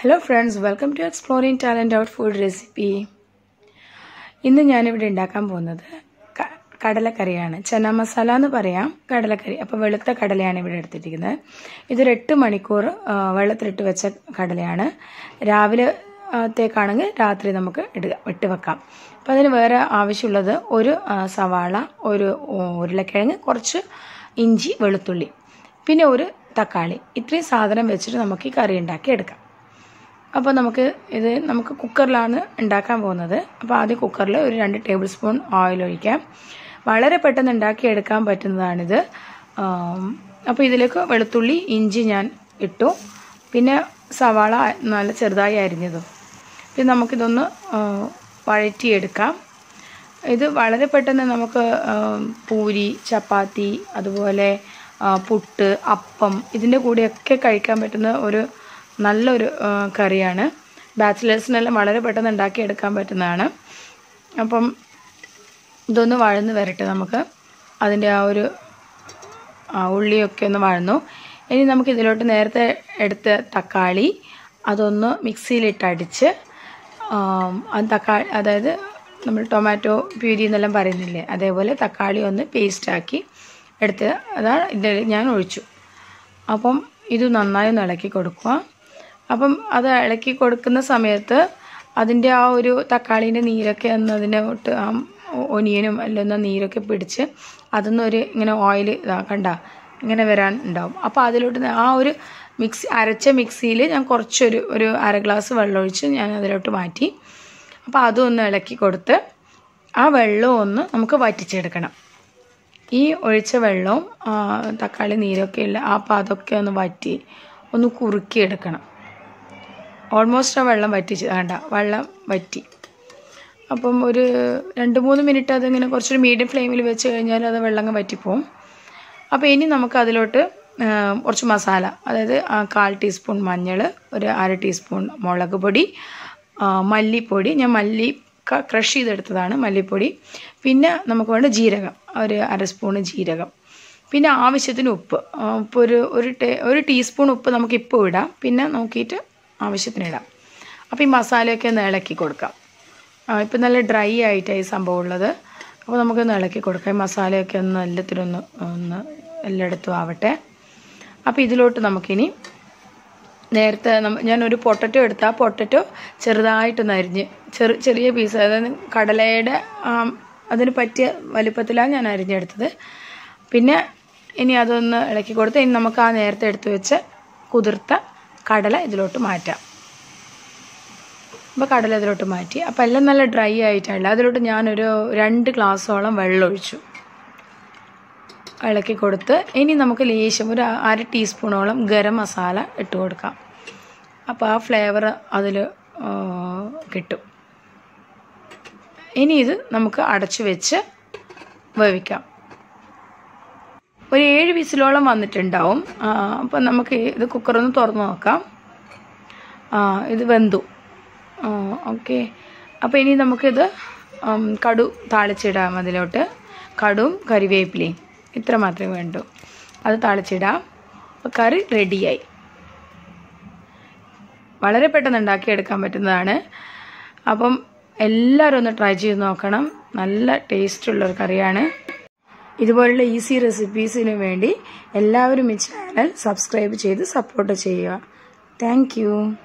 hello friends welcome to exploring talent out food recipe ഇന്ന് ഞാനിവിടെ ഉണ്ടാക്കാൻ പോകുന്നത് ക- കടലക്കറിയാണ് ചന മസാല എന്ന് പറയാം കടലക്കറി അപ്പോൾ വെളുത്ത കടലയാണ് ഇവിടെ എടുത്തിരിക്കുന്നത് ഇതൊരു എട്ട് മണിക്കൂർ ആ, വെള്ളത്തിലിട്ട് വെച്ച കടലയാണ് രാവിലെ ത്തേക്കാണെങ്കിൽ രാത്രി നമുക്ക് ഇടുക ഇട്ട് വെക്കാം അപ്പോൾ അതിന് വേറെ ആവശ്യമുള്ളത് ഒരു ആ, സവാള ഒരു ഉരുളക്കിഴങ്ങ് കുറച്ച് ഇഞ്ചി വെളുത്തുള്ളി പിന്നെ ഒരു തക്കാളി ഇത്രയും സാധനം വെച്ചിട്ട് നമുക്ക് ഈ കറി ഉണ്ടാക്കി എടുക്കാം അപ്പോൾ നമുക്ക് ഇത് നമുക്ക് കുക്കറിലാണ് ഉണ്ടാക്കാൻ പോകുന്നത് അപ്പോൾ ആദ്യം കുക്കറിൽ ഒരു രണ്ട് ടേബിൾ സ്പൂൺ ഓയിൽ ഒഴിക്കാം വളരെ പെട്ടെന്ന് ഉണ്ടാക്കിയെടുക്കാൻ പറ്റുന്നതാണിത് ആം, അപ്പോൾ ഇതിലേക്ക് വെളുത്തുള്ളി ഇഞ്ചി ഞാൻ ഇട്ടു പിന്നെ സവാള നല്ല ചെറുതായി അരിഞ്ഞതും പിന്നെ നമുക്കിതൊന്ന് ആ, വഴറ്റിയെടുക്കാം ഇത് വളരെ പെട്ടെന്ന് നമുക്ക് ആ, പൂരി ചപ്പാത്തി അതുപോലെ ആ, പുട്ട് അപ്പം ഇതിൻ്റെ കൂടെയൊക്കെ കഴിക്കാൻ പറ്റുന്ന ഒരു നല്ലൊരു ആ, കറിയാണ് ബാച്ചിലേഴ്സിനെല്ലാം വളരെ പെട്ടെന്ന് ഉണ്ടാക്കിയെടുക്കാൻ പറ്റുന്നതാണ് അപ്പം ഇതൊന്ന് വഴന്ന് വരട്ടെ നമുക്ക് അതിൻ്റെ ആ ഒരു ആ, ഉള്ളിയൊക്കെ ഒന്ന് വഴന്നു ഇനി നമുക്ക് ഇതിലോട്ട് നേരത്തെ എടുത്ത തക്കാളി അതൊന്ന് മിക്സിയിലിട്ട് അടിച്ച് ആം, ആ തക്കാളി അതായത് നമ്മൾ ടൊമാറ്റോ പ്യൂരി എന്നെല്ലാം പറയുന്നില്ലേ അതേപോലെ തക്കാളി ഒന്ന് പേസ്റ്റാക്കി എടുത്ത് അതാണ് ഇതിൽ ഞാൻ ഒഴിച്ചു അപ്പം ഇത് നന്നായി ഒന്ന് ഇളക്കി കൊടുക്കുക അപ്പം അത് ഇളക്കി കൊടുക്കുന്ന സമയത്ത് അതിൻ്റെ ആ ഒരു തക്കാളീൻ്റെ നീരൊക്കെ ഒന്ന് അതിനോട്ട് ആ ഒനിയനും എല്ലാം ഒന്ന് നീരൊക്കെ പിടിച്ച് അതൊന്നൊരു ഇങ്ങനെ ഓയിൽ ഇതാക്കണ്ട ഇങ്ങനെ വരാൻ ഉണ്ടാവും അപ്പോൾ അതിലോട്ട് ന- ആ ഒരു മിക്സി അരച്ച മിക്സിയിൽ ഞാൻ കുറച്ചൊരു ഒരു അര ഗ്ലാസ് വെള്ളം ഒഴിച്ച് ഞാൻ അതിലോട്ട് മാറ്റി അപ്പോൾ അതും ഒന്ന് ഇളക്കി കൊടുത്ത് ആ വെള്ളവും ഒന്ന് നമുക്ക് വറ്റിച്ചെടുക്കണം ഈ ഒഴിച്ച വെള്ളവും ആ, തക്കാളി നീരൊക്കെ ഇല്ല ആ പാതൊക്കെ ഒന്ന് വറ്റി ഒന്ന് കുറുക്കിയെടുക്കണം ഓൾമോസ്റ്റ് ആ വെള്ളം വറ്റിച്ച് വേണ്ട വെള്ളം വറ്റി അപ്പം ഒരു രണ്ട് മൂന്ന് മിനിറ്റ് അതിങ്ങനെ കുറച്ചൊരു മീഡിയം ഫ്ലെയിമിൽ വെച്ച് കഴിഞ്ഞാൽ അത് വെള്ളം അങ്ങ് വറ്റിപ്പോവും അപ്പോൾ ഇനി നമുക്ക് അതിലോട്ട് ആ, കുറച്ച് മസാല അതായത് ആ കാൽ ടീസ്പൂൺ മഞ്ഞൾ ഒരു അര ടീസ്പൂൺ മുളക് പൊടി ആ, മല്ലിപ്പൊടി ഞാൻ മല്ലി ക്രഷ് ചെയ്തെടുത്തതാണ് മല്ലിപ്പൊടി പിന്നെ നമുക്ക് വേണ്ട ജീരകം ഒരു അര സ്പൂണ് ജീരകം പിന്നെ ആവശ്യത്തിന് ഉപ്പ് ആ, ഉപ്പ് ഒരു ഒരു ടേ ഒരു ടീസ്പൂൺ ഉപ്പ് നമുക്ക് ഇപ്പോൾ ഇടാം പിന്നെ നോക്കിയിട്ട് ആവശ്യത്തിന് ഇടാം അപ്പോൾ ഈ മസാലയൊക്കെ ഒന്ന് ഇളക്കി കൊടുക്കാം ഇപ്പം നല്ല ഡ്രൈ ആയിട്ടാണ് ഈ സംഭവം ഉള്ളത് അപ്പോൾ നമുക്കൊന്ന് ഇളക്കി കൊടുക്കാം ഈ മസാലയൊക്കെ ഒന്ന് എല്ലാത്തിനൊന്ന് ഒന്ന് എല്ലായിടത്തും ആവട്ടെ അപ്പോൾ ഇതിലോട്ട് നമുക്കിനി നേരത്തെ നമ്മ ഞാനൊരു പൊട്ടറ്റോ എടുത്താൽ ആ പൊട്ടറ്റോ ചെറുതായിട്ടൊന്ന് അരിഞ്ഞ് ചെറു ചെറിയ പീസ് അതായത് കടലയുടെ ആ, അതിന് പറ്റിയ വലിപ്പത്തിലാണ് ഞാൻ അരിഞ്ഞെടുത്തത് പിന്നെ ഇനി അതൊന്ന് ഇളക്കി കൊടുത്ത് ഇനി നമുക്ക് ആ നേരത്തെ എടുത്ത് വെച്ച കുതിർത്ത കടല ഇതിലോട്ട് മാറ്റാം അപ്പോൾ കടല ഇതിലോട്ട് മാറ്റി അപ്പോൾ എല്ലാം നല്ല ഡ്രൈ ആയിട്ടാണ് അതിലോട്ട് ഞാനൊരു രണ്ട് ഗ്ലാസ്സോളം വെള്ളം ഒഴിച്ചു ഇളക്കി കൊടുത്ത് ഇനി നമുക്ക് ലേശം ഒരു അര ടീസ്പൂണോളം ഗരം മസാല ഇട്ട് കൊടുക്കാം അപ്പോൾ ആ ഫ്ലേവർ അതിൽ കിട്ടും ഇനി ഇത് നമുക്ക് അടച്ചു വെച്ച് വേവിക്കാം ഒരു ഏഴ് വിസിലോളം വന്നിട്ടുണ്ടാവും അപ്പം നമുക്ക് ഇത് കുക്കറൊന്ന് തുറന്ന് നോക്കാം ആ ഇത് വെന്തു ഓക്കെ അപ്പോൾ ഇനി നമുക്കിത് ഉം, കടു താളിച്ചിടാം അതിലോട്ട് കടുവും കരിവേപ്പിലയും ഇത്ര മാത്രമേ വേണ്ടൂ അത് താളിച്ചിടാം അപ്പോൾ കറി റെഡിയായി വളരെ പെട്ടെന്ന് ഉണ്ടാക്കിയെടുക്കാൻ പറ്റുന്നതാണ് അപ്പം എല്ലാവരും ഒന്ന് ട്രൈ ചെയ്ത് നോക്കണം നല്ല ടേസ്റ്റുള്ളൊരു കറിയാണ് ഇതുപോലുള്ള ഈസി റെസിപ്പീസിന് വേണ്ടി എല്ലാവരും ഈ ചാനൽ സബ്സ്ക്രൈബ് ചെയ്ത് സപ്പോർട്ട് ചെയ്യുക താങ്ക്